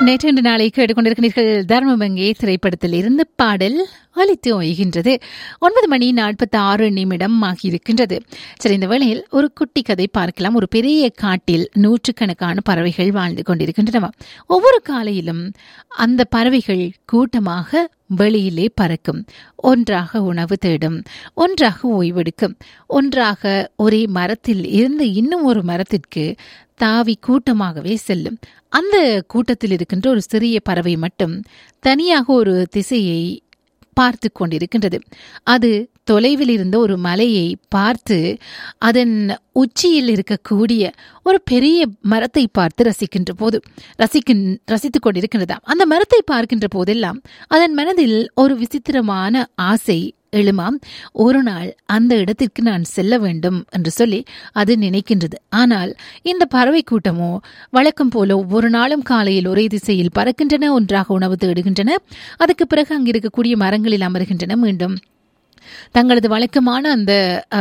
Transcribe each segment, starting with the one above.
நேற்று நாளை கேட்டுக்கொண்டிருக்கிறீர்கள் தர்மபங்கே திரைப்படத்தில் இருந்து பாடல் ஒலித்து ஓய்கின்றது ஒன்பது மணி நாற்பத்தி ஆறு நிமிடம் ஆகியிருக்கின்றது சரி இந்த வேளையில் ஒரு குட்டி கதை பார்க்கலாம் ஒரு பெரிய காட்டில் நூற்றுக்கணக்கான பறவைகள் வாழ்ந்து கொண்டிருக்கின்றன ஒவ்வொரு காலையிலும் அந்த பறவைகள் கூட்டமாக வெளியிலே பறக்கும் ஒன்றாக உணவு தேடும் ஒன்றாக ஓய்வெடுக்கும் ஒன்றாக ஒரே மரத்தில் இருந்து இன்னும் ஒரு மரத்திற்கு தாவி கூட்டமாகவே செல்லும் அந்த கூட்டத்தில் இருக்கின்ற ஒரு சிறிய பறவை மட்டும் தனியாக ஒரு திசையை பார்த்து கொண்டிருக்கின்றது அது தொலைவில் இருந்த ஒரு மலையை பார்த்து அதன் உச்சியில் இருக்கக்கூடிய ஒரு பெரிய மரத்தை பார்த்து ரசிக்கின்ற போது ரசிக்கின் ரசித்துக் கொண்டிருக்கின்றதாம் அந்த மரத்தை பார்க்கின்ற போதெல்லாம் அதன் மனதில் ஒரு விசித்திரமான ஆசை எழுமாம் ஒரு நாள் அந்த இடத்திற்கு நான் செல்ல வேண்டும் என்று சொல்லி அது நினைக்கின்றது ஆனால் இந்த பறவை கூட்டமோ வழக்கம் போல ஒவ்வொரு நாளும் காலையில் ஒரே திசையில் பறக்கின்றன ஒன்றாக உணவு தேடுகின்றன அதுக்கு பிறகு அங்கு இருக்கக்கூடிய மரங்களில் அமர்கின்றன மீண்டும் தங்களது வழக்கமான அந்த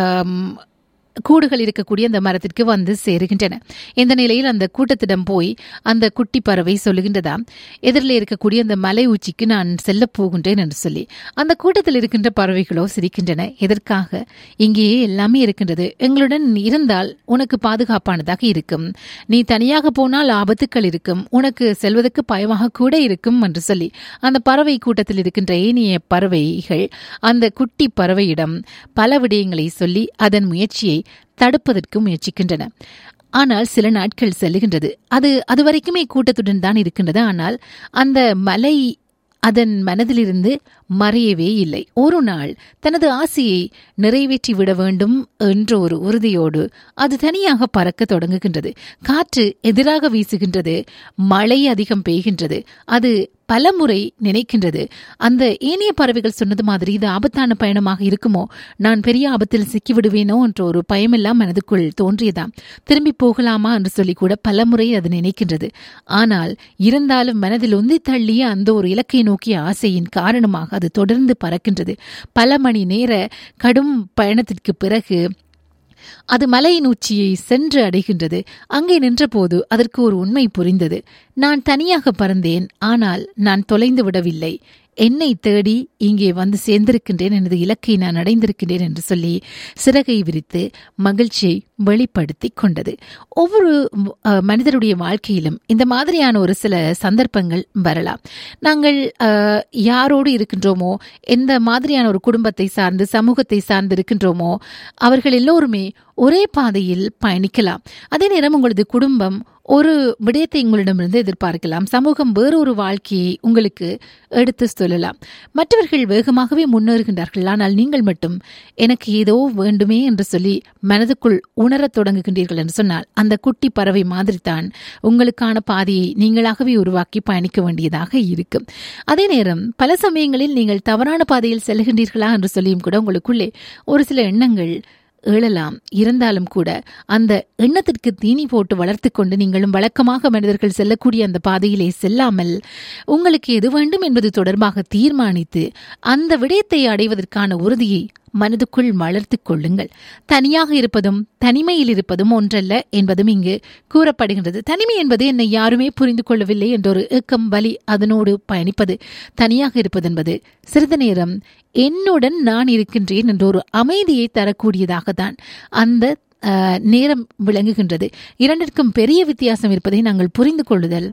கூடுகள் இருக்கக்கூடிய அந்த மரத்திற்கு வந்து சேருகின்றன இந்த நிலையில் அந்த கூட்டத்திடம் போய் அந்த குட்டி பறவை சொல்லுகின்றதாம் எதிரில் இருக்கக்கூடிய அந்த மலை உச்சிக்கு நான் செல்ல போகின்றேன் என்று சொல்லி அந்த கூட்டத்தில் இருக்கின்ற பறவைகளோ சிரிக்கின்றன எதற்காக இங்கேயே எல்லாமே இருக்கின்றது எங்களுடன் இருந்தால் உனக்கு பாதுகாப்பானதாக இருக்கும் நீ தனியாக போனால் ஆபத்துக்கள் இருக்கும் உனக்கு செல்வதற்கு பயமாக கூட இருக்கும் என்று சொல்லி அந்த பறவை கூட்டத்தில் இருக்கின்ற ஏனைய பறவைகள் அந்த குட்டி பறவையிடம் பல விடயங்களை சொல்லி அதன் முயற்சியை தடுப்பதற்கு முயற்சிக்கின்றன ஆனால் சில நாட்கள் செல்லுகின்றது அது அதுவரைக்குமே கூட்டத்துடன் தான் இருக்கின்றது ஆனால் அந்த மலை அதன் மனதிலிருந்து மறையவே இல்லை ஒரு நாள் தனது ஆசையை நிறைவேற்றி விட வேண்டும் என்ற ஒரு உறுதியோடு அது தனியாக பறக்க தொடங்குகின்றது காற்று எதிராக வீசுகின்றது மழை அதிகம் பெய்கின்றது அது பலமுறை நினைக்கின்றது அந்த ஏனைய பறவைகள் சொன்னது மாதிரி இது ஆபத்தான பயணமாக இருக்குமோ நான் பெரிய ஆபத்தில் சிக்கிவிடுவேனோ என்ற ஒரு பயமெல்லாம் மனதுக்குள் தோன்றியதாம் திரும்பி போகலாமா என்று சொல்லி கூட பலமுறை அது நினைக்கின்றது ஆனால் இருந்தாலும் மனதில் உந்தி தள்ளிய அந்த ஒரு இலக்கை நோக்கிய ஆசையின் காரணமாக அது தொடர்ந்து பறக்கின்றது பல மணி நேர கடும் பயணத்திற்கு பிறகு அது மலையின் உச்சியை சென்று அடைகின்றது அங்கே நின்றபோது அதற்கு ஒரு உண்மை புரிந்தது நான் தனியாக பறந்தேன் ஆனால் நான் தொலைந்து விடவில்லை என்னை தேடி இங்கே வந்து சேர்ந்திருக்கின்றேன் எனது இலக்கை நான் அடைந்திருக்கின்றேன் என்று சொல்லி சிறகை விரித்து மகிழ்ச்சியை வெளிப்படுத்தி கொண்டது ஒவ்வொரு மனிதருடைய வாழ்க்கையிலும் இந்த மாதிரியான ஒரு சில சந்தர்ப்பங்கள் வரலாம் நாங்கள் யாரோடு இருக்கின்றோமோ எந்த மாதிரியான ஒரு குடும்பத்தை சார்ந்து சமூகத்தை சார்ந்து இருக்கின்றோமோ அவர்கள் எல்லோருமே ஒரே பாதையில் பயணிக்கலாம் அதே நேரம் உங்களது குடும்பம் ஒரு விடயத்தை உங்களிடமிருந்து எதிர்பார்க்கலாம் சமூகம் வேறொரு வாழ்க்கையை உங்களுக்கு எடுத்து சொல்லலாம் மற்றவர்கள் வேகமாகவே முன்னேறுகின்றார்கள் ஆனால் நீங்கள் மட்டும் எனக்கு ஏதோ வேண்டுமே என்று சொல்லி மனதுக்குள் உணரத் தொடங்குகின்றீர்கள் என்று சொன்னால் அந்த குட்டி பறவை மாதிரி தான் உங்களுக்கான பாதையை நீங்களாகவே உருவாக்கி பயணிக்க வேண்டியதாக இருக்கும் அதே நேரம் பல சமயங்களில் நீங்கள் தவறான பாதையில் செல்கின்றீர்களா என்று சொல்லியும் கூட உங்களுக்குள்ளே ஒரு சில எண்ணங்கள் எழலாம் இருந்தாலும் கூட அந்த எண்ணத்திற்கு தீனி போட்டு வளர்த்து கொண்டு நீங்களும் வழக்கமாக மனிதர்கள் செல்லக்கூடிய அந்த பாதையிலே செல்லாமல் உங்களுக்கு எது வேண்டும் என்பது தொடர்பாக தீர்மானித்து அந்த விடயத்தை அடைவதற்கான உறுதியை மனதுக்குள் வளர்த்து கொள்ளுங்கள் தனியாக இருப்பதும் தனிமையில் இருப்பதும் ஒன்றல்ல என்பதும் இங்கு கூறப்படுகின்றது தனிமை என்பது என்னை யாருமே புரிந்து கொள்ளவில்லை என்ற ஒரு ஏக்கம் வலி அதனோடு பயணிப்பது தனியாக இருப்பது என்பது சிறிது நேரம் என்னுடன் நான் இருக்கின்றேன் என்ற ஒரு அமைதியை தரக்கூடியதாகத்தான் அந்த நேரம் விளங்குகின்றது இரண்டிற்கும் பெரிய வித்தியாசம் இருப்பதை நாங்கள் புரிந்து கொள்ளுதல்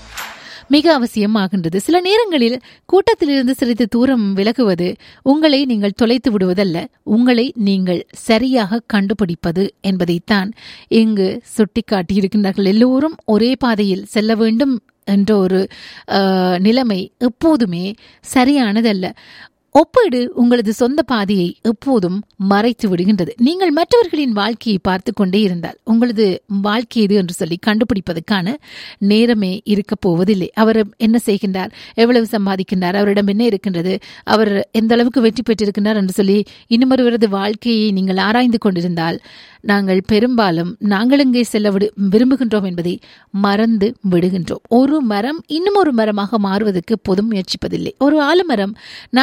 மிக அவசியமாகின்றது சில நேரங்களில் கூட்டத்திலிருந்து சிறிது தூரம் விலகுவது உங்களை நீங்கள் தொலைத்து விடுவதல்ல உங்களை நீங்கள் சரியாக கண்டுபிடிப்பது என்பதைத்தான் இங்கு சுட்டிக்காட்டியிருக்கின்றார்கள் எல்லோரும் ஒரே பாதையில் செல்ல வேண்டும் என்ற ஒரு நிலைமை எப்போதுமே சரியானதல்ல ஒப்பீடு உங்களது சொந்த பாதையை எப்போதும் மறைத்து விடுகின்றது நீங்கள் மற்றவர்களின் வாழ்க்கையை பார்த்து கொண்டே இருந்தால் உங்களது வாழ்க்கை எது என்று சொல்லி கண்டுபிடிப்பதற்கான நேரமே இருக்க போவதில்லை அவர் என்ன செய்கின்றார் எவ்வளவு சம்பாதிக்கின்றார் அவரிடம் என்ன இருக்கின்றது அவர் எந்த அளவுக்கு வெற்றி பெற்றிருக்கின்றார் என்று சொல்லி இன்னுமொருவரது வாழ்க்கையை நீங்கள் ஆராய்ந்து கொண்டிருந்தால் நாங்கள் பெரும்பாலும் நாங்கள் எங்கே செல்ல விடு விரும்புகின்றோம் என்பதை மறந்து விடுகின்றோம் ஒரு மரம் இன்னும் ஒரு மரமாக மாறுவதற்கு பொதும் முயற்சிப்பதில்லை ஒரு ஆலமரம் நான் என் தென்னை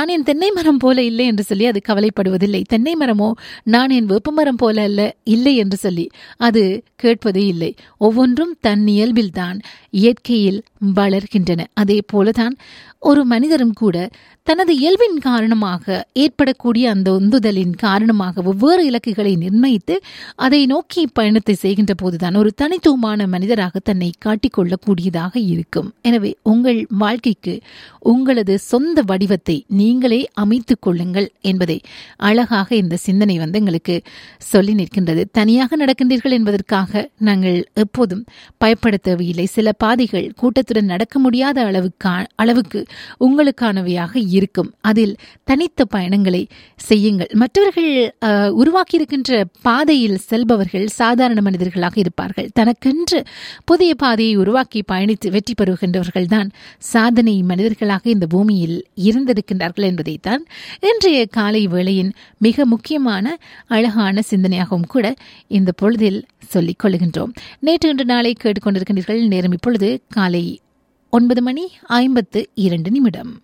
தென்னை மரம் போல இல்லை என்று சொல்லி அது கவலைப்படுவதில்லை தென்னை மரமோ நான் என் வேப்பமரம் போல அல்ல இல்லை என்று சொல்லி அது கேட்பதே இல்லை ஒவ்வொன்றும் தன் இயல்பில்தான் இயற்கையில் வளர்கின்றன அதே போலதான் ஒரு மனிதரும் கூட தனது இயல்பின் காரணமாக ஏற்படக்கூடிய அந்த உந்துதலின் காரணமாக வெவ்வேறு இலக்குகளை நிர்ணயித்து அதை நோக்கி பயணத்தை செய்கின்ற போதுதான் ஒரு தனித்துவமான மனிதராக தன்னை காட்டிக்கொள்ளக்கூடியதாக இருக்கும் எனவே உங்கள் வாழ்க்கைக்கு உங்களது சொந்த வடிவத்தை நீங்களே அமைத்துக் கொள்ளுங்கள் என்பதை அழகாக இந்த சிந்தனை வந்து எங்களுக்கு சொல்லி நிற்கின்றது தனியாக நடக்கின்றீர்கள் என்பதற்காக நாங்கள் எப்போதும் பயப்பட தேவையில்லை சில பாதைகள் கூட்டத்துடன் நடக்க முடியாத அளவுக்கா அளவுக்கு உங்களுக்கானவையாக இருக்கும் அதில் தனித்த பயணங்களை செய்யுங்கள் மற்றவர்கள் அஹ், உருவாக்கியிருக்கின்ற பாதையில் செல்பவர்கள் சாதாரண மனிதர்களாக இருப்பார்கள் தனக்கென்று புதிய பாதையை உருவாக்கி பயணித்து வெற்றி பெறுகின்றவர்கள் தான் சாதனை மனிதர்களாக இந்த பூமியில் இருந்திருக்கின்றார்கள் என்பதைத்தான் இன்றைய காலை வேளையின் மிக முக்கியமான அழகான சிந்தனையாகவும் கூட இந்த பொழுதில் சொல்லிக் கொள்கின்றோம் நேற்று இன்று நாளை கேட்டுக்கொண்டிருக்கின்றீர்கள் நேரம் இப்பொழுது காலை ஒன்பது மணி ஐம்பத்து இரண்டு நிமிடம்